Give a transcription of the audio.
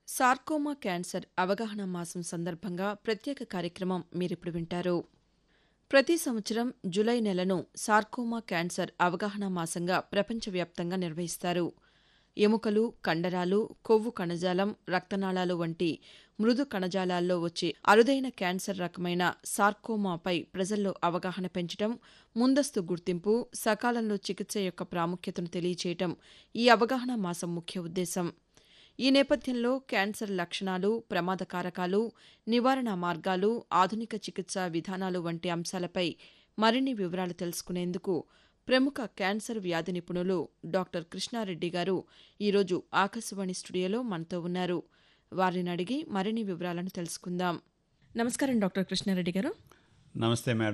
sarcoma cancer అవగాహన మాసం సందర్భంగా ప్రత్యేక కార్యక్రమం మీరిప్పుడు వింటారు ప్రతి సంవత్సరం జులై నెలను సార్కోమా క్యాన్సర్ అవగాహన మాసంగా ప్రపంచవ్యాప్తంగా నిర్వహిస్తారు ఎముకలు కండరాలు కొవ్వు కణజాలం రక్తనాళాలు వంటి మృదు కణజాలాల్లో వచ్చే అరుదైన క్యాన్సర్ రకమైన సార్కోమాపై ప్రజల్లో అవగాహన పెంచడం ముందస్తు గుర్తింపు సకాలంలో చికిత్స యొక్క ప్రాముఖ్యతను తెలియచేయటం ఈ అవగాహన మాసం ముఖ్య ఉద్దేశం ఈ నేపథ్యంలో క్యాన్సర్ లక్షణాలు ప్రమాద కారకాలు నివారణ మార్గాలు ఆధునిక చికిత్సా విధానాలు వంటి అంశాలపై మరిన్ని వివరాలు తెలుసుకునేందుకు ప్రముఖ క్యాన్సర్ వ్యాధి నిపుణులు డాక్టర్ కృష్ణారెడ్డి గారు ఈరోజు ఆకాశవాణి స్టూడియోలో మనతో ఉన్నారు వారిని అడిగి మరిన్ని వివరాలను తెలుసుకుందాం నమస్కారం డాక్టర్ కృష్ణారెడ్డి గారు నమస్తే మేడం